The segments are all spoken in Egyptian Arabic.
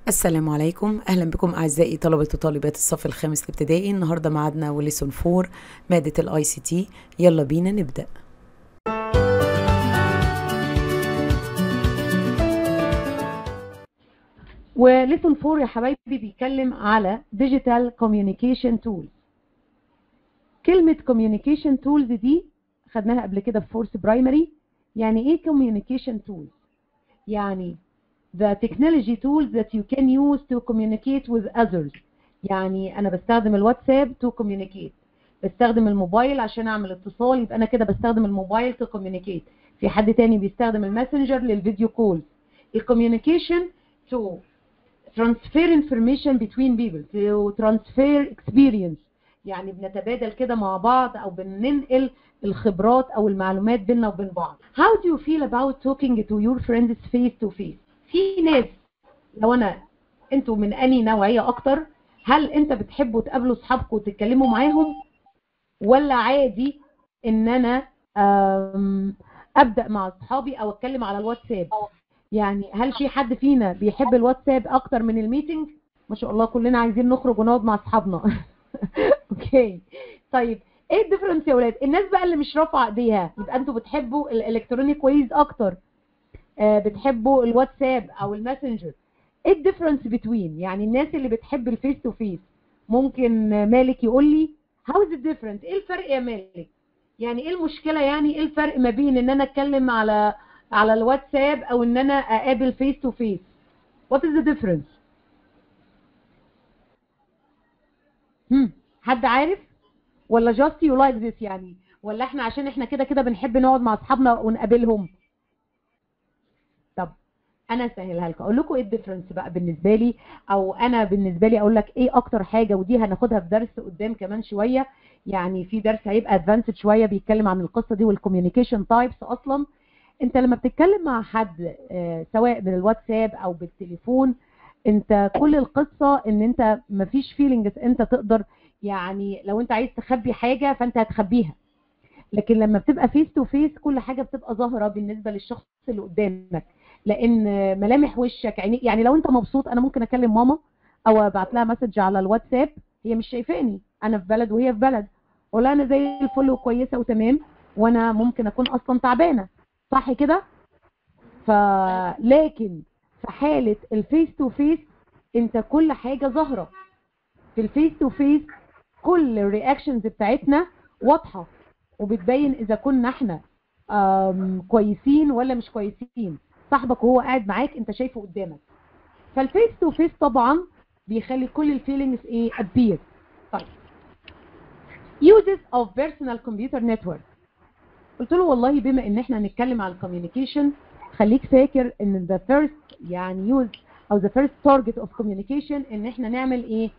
السلام عليكم اهلا بكم اعزائي طلبه وطالبات الصف الخامس الابتدائي النهارده معادنا وليسون 4 ماده الاي سي تي يلا بينا نبدا وليسون 4 يا حبايبي بيتكلم على ديجيتال كوميونيكيشن تولز كلمة كوميونيكيشن تولز دي خدناها قبل كده في فورس برايمري يعني ايه كوميونيكيشن تولز يعني the technology tools that you can use to communicate with others يعني انا بستخدم الواتساب to communicate بستخدم الموبايل عشان اعمل اتصال يبقى انا كده بستخدم الموبايل to communicate في حد تاني بيستخدم الماسنجر للفيديو كولز الكوميونيكيشن to transfer information between people to transfer experience يعني بنتبادل كده مع بعض او بننقل الخبرات او المعلومات بيننا وبين بعض how do you feel about talking to your friends face to face في ناس لو انا انتوا من اني نوعيه اكتر هل انت بتحبوا تقابلوا اصحابكم وتتكلموا معاهم ولا عادي ان انا ابدا مع اصحابي او اتكلم على الواتساب يعني هل في حد فينا بيحب الواتساب اكتر من الميتنج ما شاء الله كلنا عايزين نخرج ونقعد مع اصحابنا اوكي طيب ايه الديفرنس يا ولاد الناس بقى اللي مش رافعه ايديها يبقى انتوا بتحبوا الالكترونيك ويز اكتر آه بتحبوا الواتساب او الماسنجر ايه الديفرنس بتوين يعني الناس اللي بتحب الفيس تو فيس ممكن مالك يقول لي هاو از ديفرنت ايه الفرق يا مالك يعني ايه المشكله يعني ايه الفرق ما بين ان انا اتكلم على على الواتساب او ان انا اقابل فيس تو فيس وات از ذا ديفرنس هم حد عارف ولا جاست يو لايك ذس يعني ولا احنا عشان احنا كده كده بنحب نقعد مع اصحابنا ونقابلهم طب انا اسهلها لكم اقول لكم ايه الديفرنس بقى بالنسبه لي او انا بالنسبه لي اقول لك ايه اكتر حاجه ودي هناخدها في درس قدام كمان شويه يعني في درس هيبقى ادفانسد شويه بيتكلم عن القصه دي والكوميونيكيشن تايبس اصلا انت لما بتتكلم مع حد سواء بالواتساب او بالتليفون انت كل القصه ان انت مفيش فيلينجز انت تقدر يعني لو انت عايز تخبي حاجه فانت هتخبيها لكن لما بتبقى فيس تو فيس كل حاجه بتبقى ظاهره بالنسبه للشخص اللي قدامك لان ملامح وشك يعني يعني لو انت مبسوط انا ممكن اكلم ماما او ابعت لها مسج على الواتساب هي مش شايفاني انا في بلد وهي في بلد ولا انا زي الفل وكويسه وتمام وانا ممكن اكون اصلا تعبانه صح كده فلكن في حاله الفيس تو فيس انت كل حاجه ظاهره في الفيس تو فيس كل الرياكشنز بتاعتنا واضحه وبتبين اذا كنا احنا كويسين ولا مش كويسين صاحبك وهو قاعد معاك انت شايفه قدامك فالفيس تو فيس طبعا بيخلي كل الفيلينجز ايه ابير طيب uses of personal computer network قلت له والله بما ان احنا هنتكلم على الكوميونيكيشن خليك فاكر ان ذا فيرست يعني يوز او ذا فيرست تارجت اوف كوميونيكيشن ان احنا نعمل ايه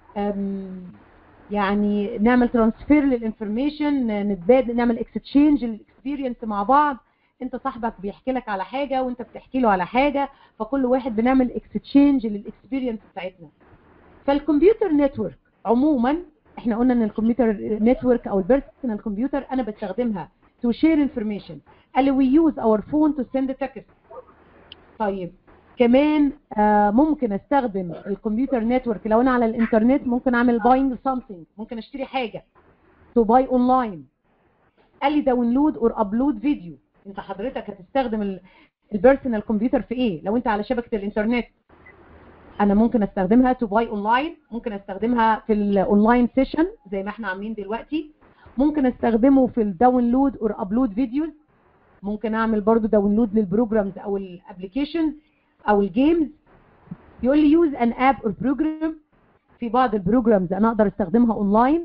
يعني نعمل ترانسفير للانفورميشن نتبادل نعمل اكستشينج للاكسبيرينس مع بعض انت صاحبك بيحكي لك على حاجه وانت بتحكي له على حاجه فكل واحد بنعمل اكستشينج للاكسبيرينس بتاعتنا فالكمبيوتر نتورك عموما احنا قلنا ان الكمبيوتر نتورك او البيرسونال كمبيوتر انا بستخدمها to share information قال لي we use our phone to send a text طيب كمان آه ممكن استخدم الكمبيوتر نتورك لو انا على الانترنت ممكن اعمل buying something ممكن اشتري حاجه to buy online قال لي داونلود اور ابلود فيديو انت حضرتك هتستخدم البيرسونال كمبيوتر في ايه لو انت على شبكه الانترنت انا ممكن استخدمها تو باي اونلاين ممكن استخدمها في الاونلاين سيشن زي ما احنا عاملين دلوقتي ممكن استخدمه في الداونلود اور ابلود فيديوز ممكن اعمل برضو داونلود للبروجرامز او الابلكيشن او الجيمز يقول لي يوز ان اب اور بروجرام في بعض البروجرامز انا اقدر استخدمها اونلاين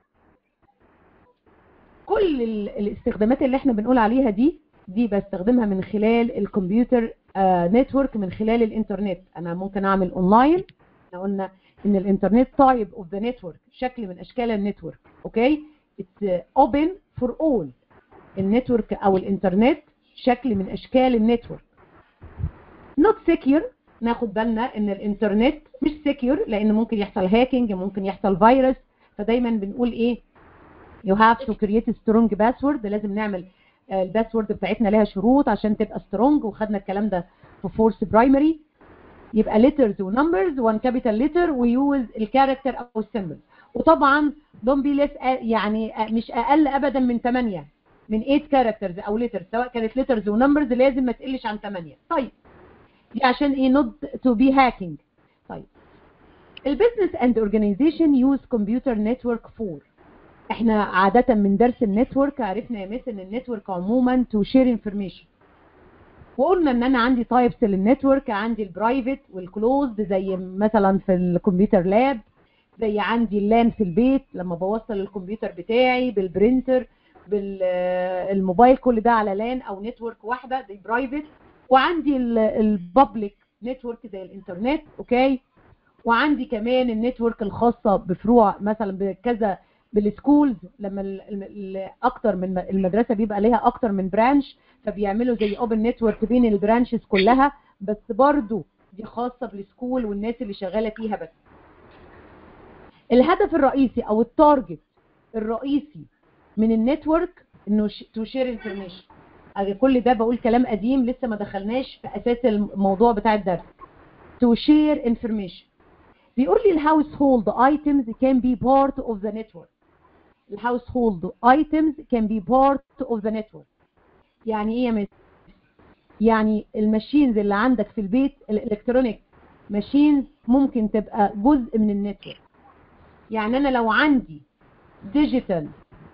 كل الاستخدامات اللي احنا بنقول عليها دي دي بستخدمها من خلال الكمبيوتر نتورك من خلال الانترنت انا ممكن اعمل اونلاين احنا قلنا ان الانترنت تايب اوف ذا نتورك شكل من اشكال النتورك اوكي اتس اوبن فور اول النتورك او الانترنت شكل من اشكال النتورك نوت سكيور ناخد بالنا ان الانترنت مش سكيور لان ممكن يحصل هاكينج ممكن يحصل فيروس فدايما بنقول ايه you have to create a strong password لازم نعمل الباسورد بتاعتنا لها شروط عشان تبقى سترونج وخدنا الكلام ده في فورس برايمري يبقى letters ونمبرز وان كابيتال letter ويوز الكاركتر او السيمبل وطبعا don't be less يعني مش اقل ابدا من 8 من 8 كاركترز او letters سواء كانت letters ونمبرز لازم ما تقلش عن 8 طيب دي عشان ايه not to be hacking طيب البيزنس اند اورجانيزيشن يوز كمبيوتر نتورك فور احنا عاده من درس النتورك عرفنا يا مس ان النتورك عموما تو شير انفورميشن وقلنا ان انا عندي تايبس للنتورك عندي البرايفت والكلوزد زي مثلا في الكمبيوتر لاب زي عندي اللان في البيت لما بوصل الكمبيوتر بتاعي بالبرينتر بالموبايل كل ده على لان او نتورك واحده دي برايفت وعندي البابليك نتورك زي الانترنت اوكي وعندي كمان النتورك الخاصه بفروع مثلا بكذا بالسكولز لما ال ال اكتر من المدرسه بيبقى ليها اكتر من برانش فبيعملوا زي اوبن نتورك بين البرانشز كلها بس برضو دي خاصه بالسكول والناس اللي شغاله فيها بس الهدف الرئيسي او التارجت الرئيسي من النتورك انه تو شير انفورميشن كل ده بقول كلام قديم لسه ما دخلناش في اساس الموضوع بتاع الدرس to share information بيقول لي الهاوس هولد items can be part of the network الهاوس هولد items can be part of the network يعني ايه يا مس يعني الماشينز اللي عندك في البيت الالكترونيك ماشينز ممكن تبقى جزء من النتورك يعني انا لو عندي ديجيتال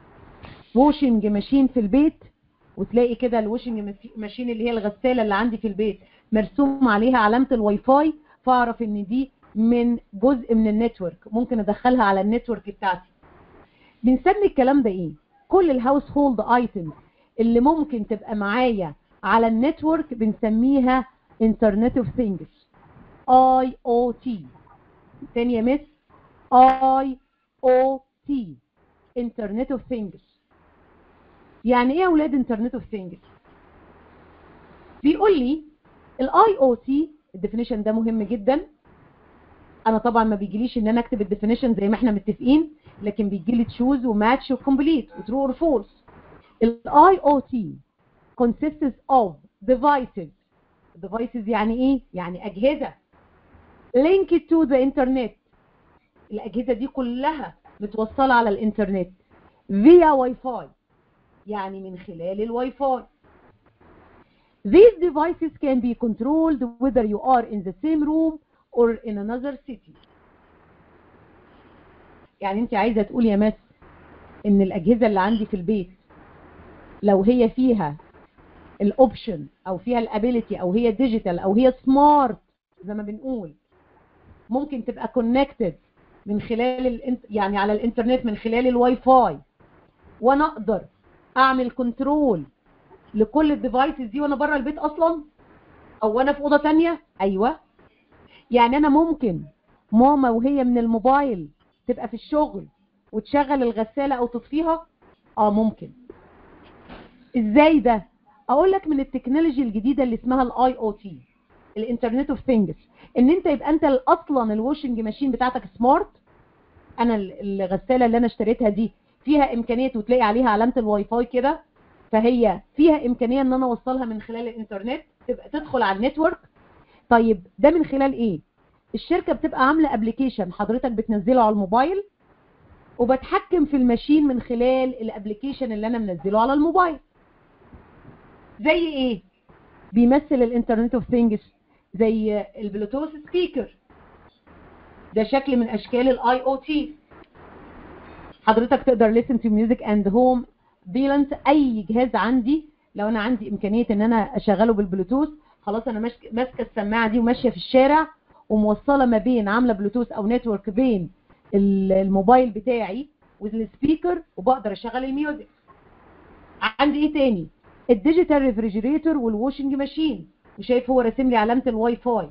واشنج ماشين في البيت وتلاقي كده الواشنج ماشين اللي هي الغساله اللي عندي في البيت مرسوم عليها علامه الواي فاي فاعرف ان دي من جزء من النتورك ممكن ادخلها على النتورك بتاعتي بنسمي الكلام ده ايه كل الهاوس هولد ايتمز اللي ممكن تبقى معايا على النتورك بنسميها انترنت اوف ثينجز اي او تي تاني يا مس اي او تي انترنت اوف ثينجز يعني ايه يا اولاد انترنت اوف ثينجز بيقول لي الاي او تي الديفينيشن ده مهم جدا انا طبعا ما بيجيليش ان انا اكتب الديفينيشن زي ما احنا متفقين لكن بيجي لي تشوز وماتش وكومبليت وترو اور فولس الاي او تي consists of devices devices يعني ايه يعني اجهزه linked to the internet الاجهزه دي كلها متوصله على الانترنت via واي فاي يعني من خلال الواي فاي These devices can be controlled whether you are in the same room or in another city. يعني انت عايزه تقول يا مس ان الاجهزه اللي عندي في البيت لو هي فيها الاوبشن او فيها الابيليتي او هي ديجيتال او هي سمارت زي ما بنقول ممكن تبقى كونكتد من خلال الانت... يعني على الانترنت من خلال الواي فاي وانا اقدر اعمل كنترول لكل الديفايسز دي وانا بره البيت اصلا او وانا في اوضه تانية ايوه يعني انا ممكن ماما وهي من الموبايل تبقى في الشغل وتشغل الغساله او تطفيها اه ممكن ازاي ده اقول لك من التكنولوجي الجديده اللي اسمها الاي او تي الانترنت اوف ثينجز ان انت يبقى انت اصلا الواشنج ماشين بتاعتك سمارت انا الغساله اللي انا اشتريتها دي فيها امكانيه وتلاقي عليها علامه الواي فاي كده فهي فيها امكانيه ان انا اوصلها من خلال الانترنت تبقى تدخل على النتورك طيب ده من خلال ايه الشركه بتبقى عامله ابلكيشن حضرتك بتنزله على الموبايل وبتحكم في الماشين من خلال الابلكيشن اللي انا منزله على الموبايل زي ايه بيمثل الانترنت اوف ثينجز زي البلوتوث سبيكر ده شكل من اشكال الاي او تي حضرتك تقدر listen to music and home بالانس اي جهاز عندي لو انا عندي امكانيه ان انا اشغله بالبلوتوث خلاص انا ماسكه السماعه دي وماشيه في الشارع وموصله ما بين عامله بلوتوث او نتورك بين الموبايل بتاعي والسبيكر وبقدر اشغل الميوزك عندي ايه تاني الديجيتال ريفريجريتور والواشنج ماشين وشايف هو راسم لي علامه الواي فاي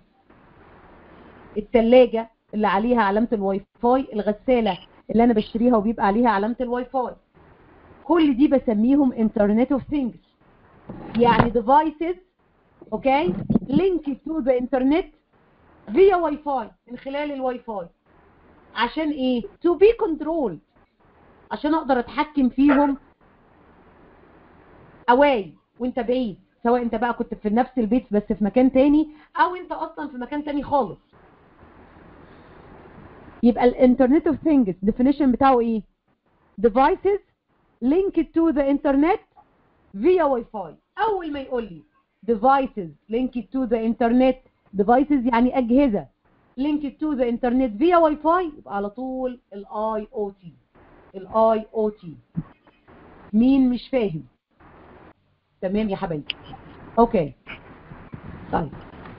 الثلاجه اللي عليها علامه الواي فاي الغساله اللي انا بشتريها وبيبقى عليها علامه الواي فاي كل دي بسميهم انترنت اوف ثينجز يعني devices اوكي linked to the internet via واي فاي من خلال الواي فاي عشان ايه to be controlled عشان اقدر اتحكم فيهم اواي وانت بعيد سواء انت بقى كنت في نفس البيت بس في مكان تاني او انت اصلا في مكان تاني خالص يبقى الانترنت اوف ثينجز definition بتاعه ايه devices linked to the internet via Wi-Fi اول ما يقول لي devices linked to the internet devices يعني اجهزه linked to the internet via Wi-Fi يبقى على طول الاي او تي الاي او تي مين مش فاهم تمام يا حبايبي اوكي طيب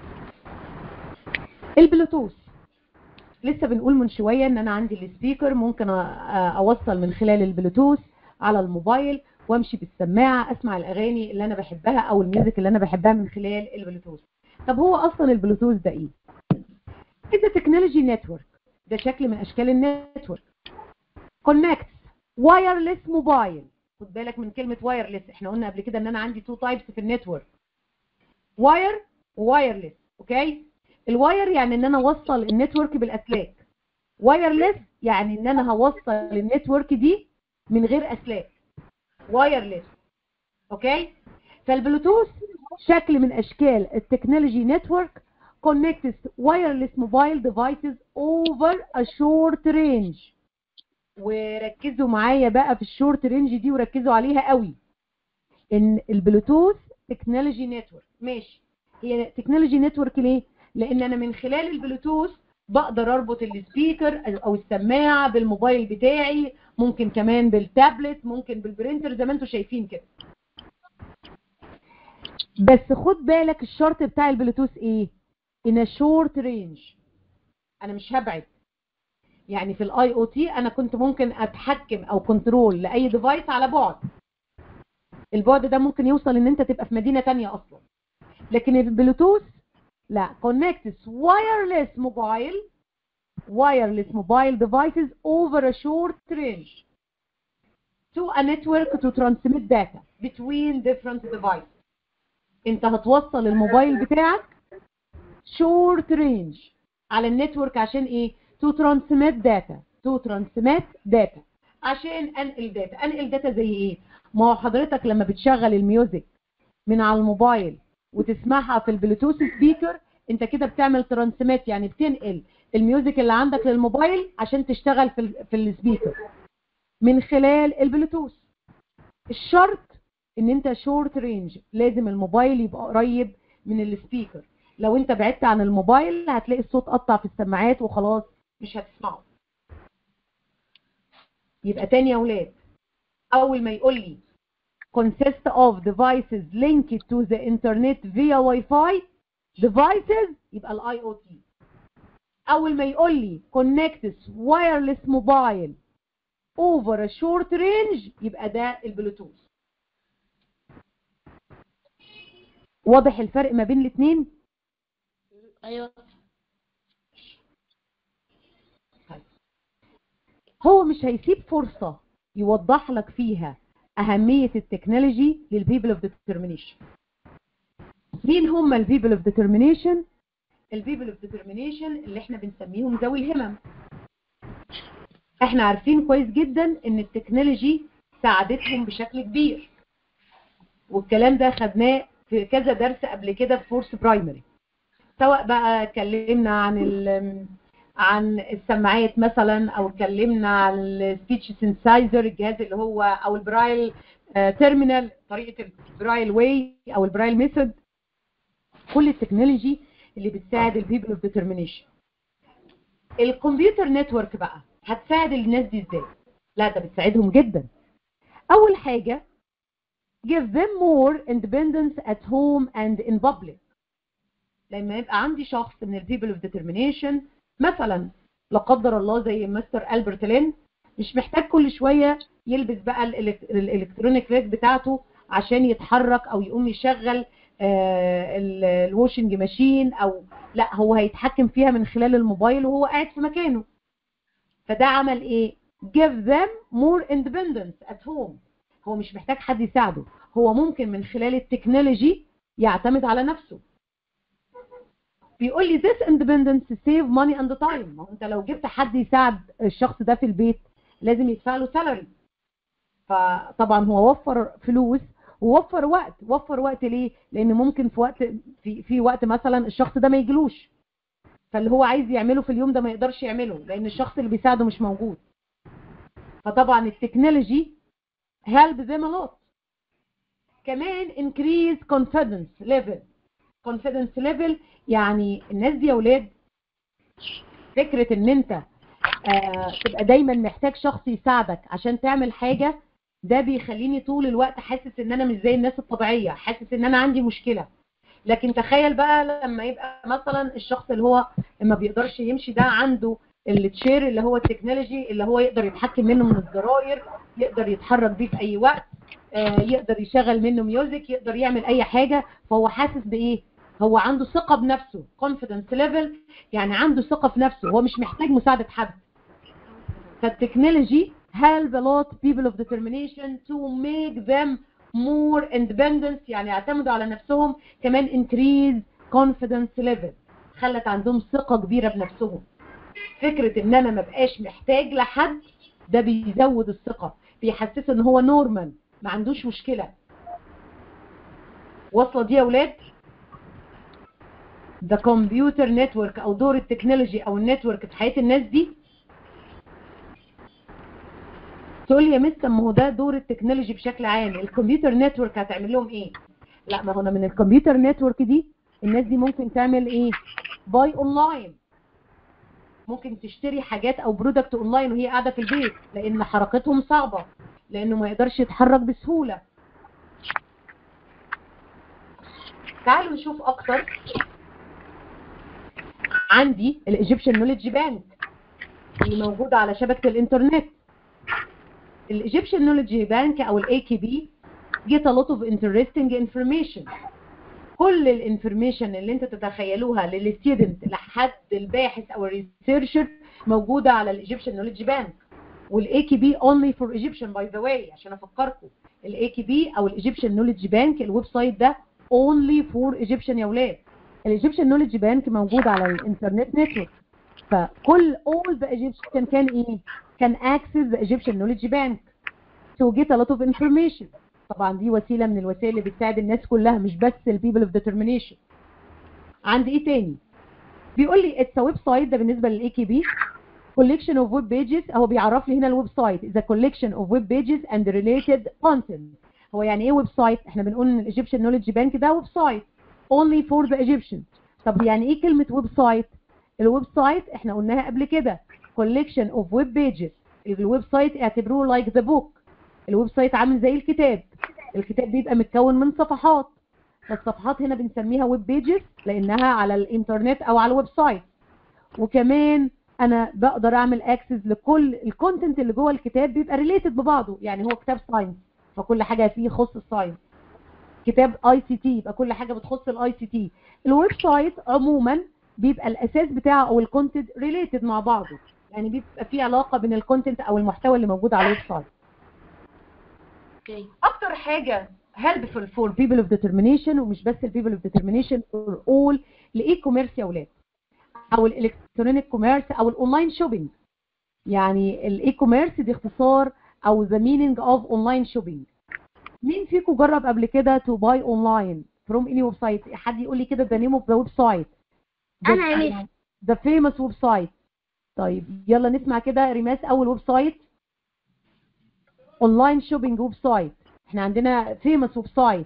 البلوتوث لسه بنقول من شويه ان انا عندي السبيكر ممكن أ- اوصل من خلال البلوتوث على الموبايل وامشي بالسماعه اسمع الاغاني اللي انا بحبها او الميوزك اللي انا بحبها من خلال البلوتوث طب هو اصلا البلوتوث ده ايه ده تكنولوجي نتورك ده شكل من اشكال النتورك كونكت وايرلس موبايل خد بالك من كلمه وايرلس احنا قلنا قبل كده ان انا عندي تو تايبس في النتورك واير ووايرلس اوكي الواير يعني ان انا اوصل النتورك بالاسلاك وايرلس يعني ان انا هوصل النتورك دي من غير اسلاك وايرلس اوكي فالبلوتوث شكل من اشكال التكنولوجي نتورك connects wireless mobile devices over a short range وركزوا معايا بقى في الشورت رينج دي وركزوا عليها قوي ان البلوتوث تكنولوجي نتورك ماشي هي تكنولوجي نتورك ليه لان انا من خلال البلوتوث بقدر اربط السبيكر او السماعه بالموبايل بتاعي ممكن كمان بالتابلت ممكن بالبرينتر زي ما انتم شايفين كده بس خد بالك الشرط بتاع البلوتوث ايه in a short range انا مش هبعد يعني في الاي او تي انا كنت ممكن اتحكم او كنترول لاي ديفايس على بعد البعد ده ممكن يوصل ان انت تبقى في مدينه تانية اصلا لكن البلوتوث لا connects wireless mobile wireless mobile devices over a short range to a network to transmit data between different devices انت هتوصل الموبايل بتاعك short range على النتورك عشان ايه to transmit data to transmit data عشان انقل داتا انقل داتا زي ايه ما هو حضرتك لما بتشغل الميوزك من على الموبايل وتسمعها في البلوتوث سبيكر انت كده بتعمل ترانسميت يعني بتنقل الميوزك اللي عندك للموبايل عشان تشتغل في ال في السبيكر من خلال البلوتوث الشرط ان انت شورت رينج لازم الموبايل يبقى قريب من السبيكر لو انت بعدت عن الموبايل هتلاقي الصوت قطع في السماعات وخلاص مش هتسمعه يبقى تاني يا اولاد اول ما يقول لي consist of devices linked to the internet via Wi-Fi devices يبقى الاي او تي اول ما يقول لي connects wireless mobile over a short range يبقى ده البلوتوث واضح الفرق ما بين الاثنين ايوه هو مش هيسيب فرصة يوضح لك فيها أهمية التكنولوجي للبيبل اوف ديترمينيشن مين هم البيبل اوف ديترمينيشن البيبل اوف ديترمينيشن اللي احنا بنسميهم ذوي الهمم احنا عارفين كويس جدا ان التكنولوجي ساعدتهم بشكل كبير والكلام ده خدناه في كذا درس قبل كده في فورس برايمري سواء بقى اتكلمنا عن ال عن السماعات مثلا او اتكلمنا عن السبيتش سينسايزر الجهاز اللي هو او البرايل تيرمينال طريقه البرايل واي او البرايل ميثود كل التكنولوجي اللي بتساعد البيبل اوف ديترمينيشن الكمبيوتر نتورك بقى هتساعد الناس دي ازاي لا ده بتساعدهم جدا اول حاجه give them more independence at home and in public لما يبقى عندي شخص من البيبل اوف ديترمينيشن مثلا لا قدر الله زي مستر البرت لين مش محتاج كل شويه يلبس بقى الإلكت- الالكترونيك ريك بتاعته عشان يتحرك او يقوم يشغل الواشنج ماشين او لا هو هيتحكم فيها من خلال الموبايل وهو قاعد في مكانه فده عمل ايه give them more independence at home هو مش محتاج حد يساعده هو ممكن من خلال التكنولوجي يعتمد على نفسه بيقول لي this independence save money and time ما هو انت لو جبت حد يساعد الشخص ده في البيت لازم يدفع له salary فطبعا هو وفر فلوس ووفر وقت وفر وقت ليه لان ممكن في وقت في في وقت مثلا الشخص ده ما يجيلوش فاللي هو عايز يعمله في اليوم ده ما يقدرش يعمله لان الشخص اللي بيساعده مش موجود فطبعا التكنولوجي help them a lot كمان increase confidence level confidence level يعني الناس دي يا ولاد فكرة ان انت آه تبقى دايما محتاج شخص يساعدك عشان تعمل حاجة ده بيخليني طول الوقت حاسس ان انا مش زي الناس الطبيعية حاسس ان انا عندي مشكلة لكن تخيل بقى لما يبقى مثلا الشخص اللي هو ما بيقدرش يمشي ده عنده التشير اللي هو التكنولوجي اللي هو يقدر يتحكم منه من الزراير يقدر يتحرك بيه في اي وقت آه يقدر يشغل منه ميوزك يقدر يعمل اي حاجة فهو حاسس بايه هو عنده ثقة بنفسه confidence level يعني عنده ثقة في نفسه هو مش محتاج مساعدة حد فالتكنولوجي help a lot people of determination to make them more independent يعني يعتمدوا على نفسهم كمان increase confidence level خلت عندهم ثقة كبيرة بنفسهم فكرة ان انا ما بقاش محتاج لحد ده بيزود الثقة بيحسسه ان هو نورمال ما عندوش مشكلة واصلة دي يا ولاد ده كمبيوتر نتورك او دور التكنولوجي او النتورك في حياة الناس دي تقول لي يا مس ما هو ده دور التكنولوجي بشكل عام الكمبيوتر نتورك هتعمل لهم ايه لا ما هو انا من الكمبيوتر نتورك دي الناس دي ممكن تعمل ايه باي اونلاين ممكن تشتري حاجات او برودكت اونلاين وهي قاعده في البيت لان حركتهم صعبه لانه ما يقدرش يتحرك بسهوله تعالوا نشوف اكتر عندي الايجيبشن نوليدج بانك اللي موجوده على شبكه الانترنت الايجيبشن نوليدج بانك او الاي كي بي get a lot of interesting information كل الانفورميشن اللي انت تتخيلوها للستودنت لحد الباحث او الريسيرشر موجوده على الايجيبشن نوليدج بانك والاي كي بي only for Egyptian by the way عشان افكركم الاي كي بي او الايجيبشن نوليدج بانك الويب سايت ده only for Egyptian يا ولاد الايجيبشن نوليدج بانك موجود على الانترنت نتورك فكل all the Egyptian كان ايه كان access the Egyptian knowledge bank to get a lot of information طبعا دي وسيله من الوسائل اللي بتساعد الناس كلها مش بس البيبل اوف determination عندي ايه تاني بيقول لي اتس ويب سايت ده بالنسبه للاي كي بي collection of web pages هو بيعرف لي هنا الويب سايت is a collection of web pages and related content هو يعني ايه ويب سايت احنا بنقول ان الايجيبشن نوليدج بانك ده ويب سايت only for the Egyptians طب يعني ايه كلمه ويب سايت الويب سايت احنا قلناها قبل كده collection of web pages الويب سايت اعتبروه like the book الويب سايت عامل زي الكتاب الكتاب بيبقى متكون من صفحات فالصفحات هنا بنسميها ويب بيجز لانها على الانترنت او على الويب سايت وكمان انا بقدر اعمل اكسس لكل الكونتنت اللي جوه الكتاب بيبقى ريليتد ببعضه يعني هو كتاب ساينس فكل حاجه فيه يخص الساينس كتاب اي سي تي يبقى كل حاجه بتخص الاي سي تي الويب سايت عموما بيبقى الاساس بتاعه او الكونتنت ريليتد مع بعضه يعني بيبقى في علاقه بين الكونتنت او المحتوى اللي موجود على الويب سايت اوكي اكتر حاجه helpful for people of determination ومش بس ال people of determination for all الاي كوميرس يا اولاد او الالكترونيك كوميرس او الاونلاين شوبينج يعني الاي كوميرس دي اختصار او the meaning of online shopping مين فيكم جرب قبل كده to buy online from any website حد يقول لي كده the name of the website أنا يا ميس. the famous website طيب يلا نسمع كده ريماس اول ويب سايت اونلاين شوبينج ويب سايت احنا عندنا فيموس ويب سايت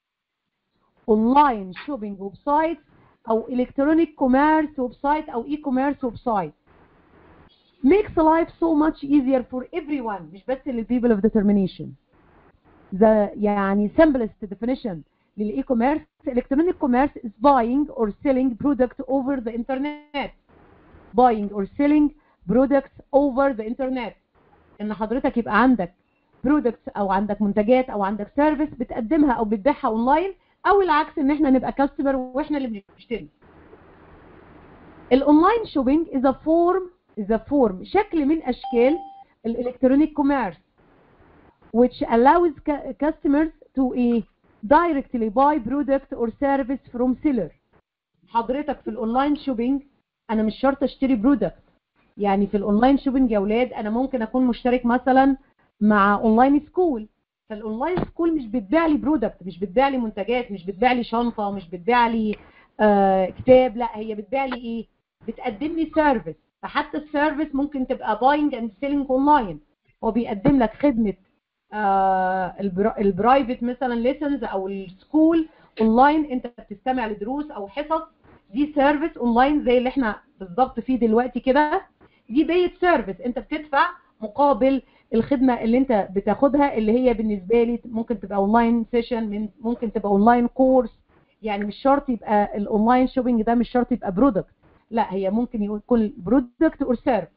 اونلاين شوبينج ويب سايت او الكترونيك كوميرس ويب سايت او اي كوميرس ويب سايت makes life so much easier for everyone مش بس للبيبل of determination the يعني simplest definition للاي كوميرس electronic commerce is buying or selling product over the internet buying or selling products over the internet ان حضرتك يبقى عندك برودكتس او عندك منتجات او عندك سيرفيس بتقدمها او بتبيعها اونلاين او العكس ان احنا نبقى كاستمر واحنا اللي بنشتري الاونلاين شوبينج از فورم از فورم شكل من اشكال الالكترونيك كوميرس which allows cu- customers to ايه directly buy product or service from seller حضرتك في الاونلاين شوبينج انا مش شرط اشتري برودكت يعني في الاونلاين شوبينج يا اولاد انا ممكن اكون مشترك مثلا مع اونلاين سكول فالاونلاين سكول مش بتبيع لي برودكت مش بتبيع لي منتجات مش بتبيع لي شنطه مش بتبيع لي آه كتاب لا هي بتبيع لي ايه بتقدم لي سيرفيس فحتى السيرفيس ممكن تبقى باينج اند سيلينج اونلاين هو بيقدم لك خدمه آه البرايفت مثلا ليسنز او السكول اونلاين انت بتستمع لدروس او حصص دي سيرفيس اونلاين زي اللي احنا بالظبط فيه دلوقتي كده دي بيت سيرفيس انت بتدفع مقابل الخدمه اللي انت بتاخدها اللي هي بالنسبه لي ممكن تبقى اونلاين سيشن ممكن تبقى اونلاين كورس يعني مش شرط يبقى الاونلاين شوبينج ده مش شرط يبقى برودكت لا هي ممكن يكون برودكت اور سيرفيس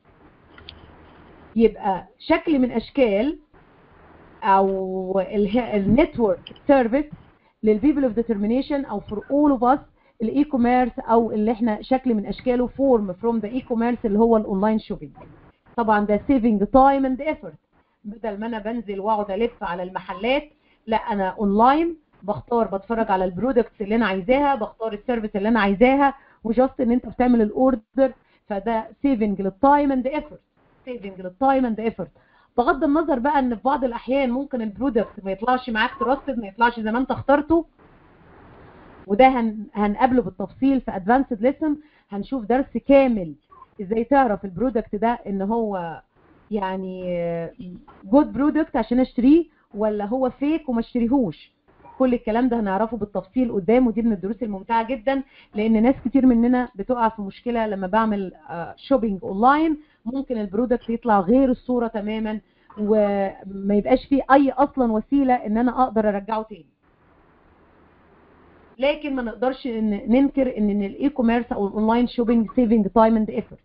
يبقى شكل من اشكال او النتورك سيرفيس للبيبل اوف ديترمينيشن او فور اول اوف اس الاي كوميرس او اللي احنا شكل من اشكاله فورم فروم ذا اي كوميرس اللي هو الاونلاين شوبينج طبعا ده سيفنج تايم اند ايفورت بدل ما انا بنزل واقعد الف على المحلات لا انا اونلاين بختار بتفرج على البرودكتس اللي انا عايزاها بختار السيرفيس اللي انا عايزاها وجاست ان انت بتعمل الاوردر فده سيفنج للتايم اند ايفورت سيفنج للتايم اند ايفورت بغض النظر بقى ان في بعض الاحيان ممكن البرودكت ما يطلعش معاك تراستد ما يطلعش زي ما انت اخترته وده هن... هنقابله بالتفصيل في ادفانسد ليسن هنشوف درس كامل ازاي تعرف البرودكت ده ان هو يعني جود برودكت عشان اشتريه ولا هو فيك وما اشتريهوش كل الكلام ده هنعرفه بالتفصيل قدام ودي من الدروس الممتعه جدا لان ناس كتير مننا بتقع في مشكله لما بعمل شوبينج اونلاين ممكن البرودكت يطلع غير الصوره تماما وما يبقاش فيه اي اصلا وسيله ان انا اقدر ارجعه تاني لكن ما نقدرش إن ننكر ان ان الاي كوميرس او الاونلاين شوبينج سيفنج تايم اند ايفورت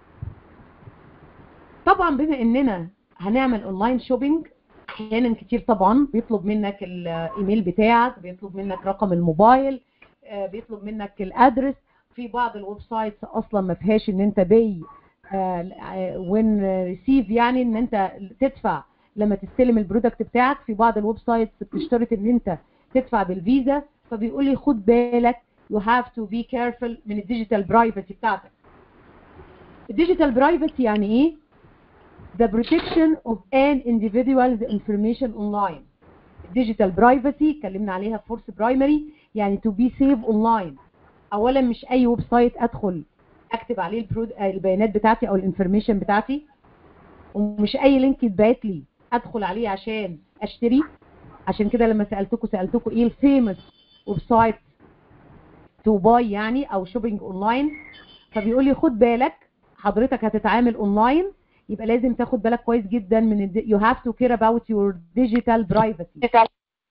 طبعا بما اننا هنعمل اونلاين شوبينج احيانا كتير طبعا بيطلب منك الايميل بتاعك بيطلب منك رقم الموبايل بيطلب منك الادرس في بعض الويب سايتس اصلا ما فيهاش ان انت بي وين ريسيف يعني ان انت تدفع لما تستلم البرودكت بتاعك في بعض الويب سايتس بتشترط ان انت تدفع بالفيزا فبيقول لي خد بالك you have to be careful من الديجيتال برايفسي بتاعتك الديجيتال برايفسي يعني ايه the protection of an individual's information online digital privacy اتكلمنا عليها في فورس برايمري يعني to be safe online اولا مش اي ويب سايت ادخل اكتب عليه البرود... البيانات بتاعتي او الانفورميشن بتاعتي ومش اي لينك يتبعت لي ادخل عليه عشان اشتري عشان كده لما سالتكم سالتكم ايه الفيمس ويب سايت تو باي يعني او شوبينج اونلاين فبيقول لي خد بالك حضرتك هتتعامل اونلاين يبقى لازم تاخد بالك كويس جدا من ال you have to care about your digital privacy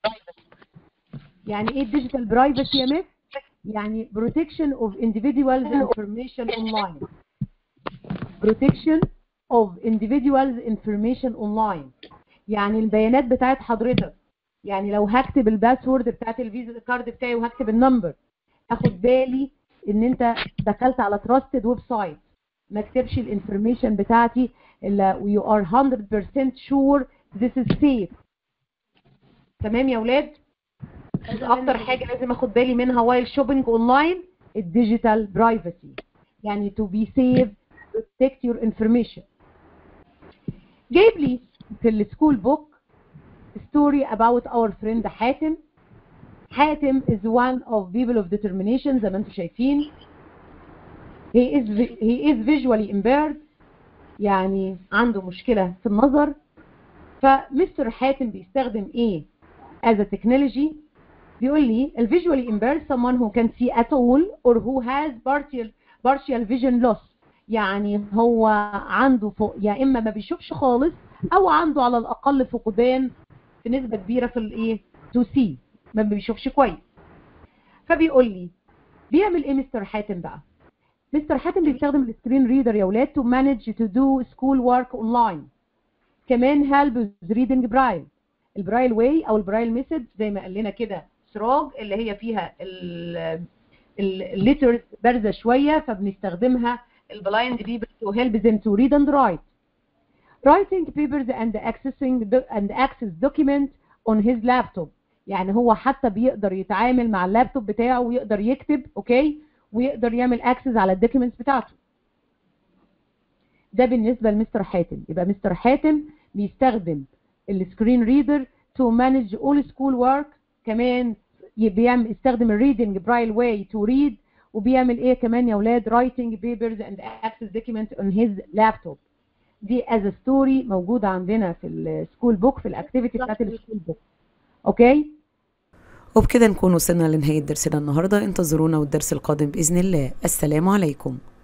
يعني ايه digital privacy يا مس يعني protection of individuals information online protection of individuals information online يعني البيانات بتاعت حضرتك يعني لو هكتب الباسورد بتاعت الفيزا كارد بتاعي وهكتب النمبر اخد بالي ان انت دخلت على تراستد ويب سايت ما اكتبش الانفورميشن بتاعتي الا you are 100% sure this is safe تمام يا ولاد اكتر حاجه لازم اخد بالي منها وايل شوبينج اونلاين الديجيتال برايفسي يعني to be safe protect your information جايب لي في السكول بوك story about our friend حاتم حاتم is one of people of determination زي ما انتم شايفين he is he is visually impaired يعني عنده مشكلة في النظر فمستر حاتم بيستخدم ايه as a technology بيقول لي ال visually impaired someone who can see at all or who has partial partial vision loss يعني هو عنده فوق يا اما ما بيشوفش خالص او عنده على الاقل فقدان في نسبة كبيرة في الايه to see ما بيشوفش كويس فبيقول لي بيعمل ايه مستر حاتم بقى مستر حاتم بيستخدم السكرين ريدر يا ولاد to manage to do school work online كمان help with reading برايل البرايل واي او البرايل ميثود زي ما قال لنا كده سراج اللي هي فيها الليترز بارزه شويه فبنستخدمها البلايند بيبل to help them to read and write writing papers and accessing and access document on his laptop يعني هو حتى بيقدر يتعامل مع اللابتوب بتاعه ويقدر يكتب اوكي ويقدر يعمل اكسس على الدوكيومنتس بتاعته ده بالنسبه لمستر حاتم يبقى مستر حاتم بيستخدم السكرين ريدر to manage all school work كمان ي- بيعمل يستخدم الريدنج برايل واي تو ريد وبيعمل ايه كمان يا اولاد writing papers and access document on his laptop دي as a story موجودة عندنا في السكول بوك في الاكتيفيتي بتاعت السكول بوك اوكي وبكده نكون وصلنا لنهاية درسنا النهاردة انتظرونا والدرس القادم بإذن الله السلام عليكم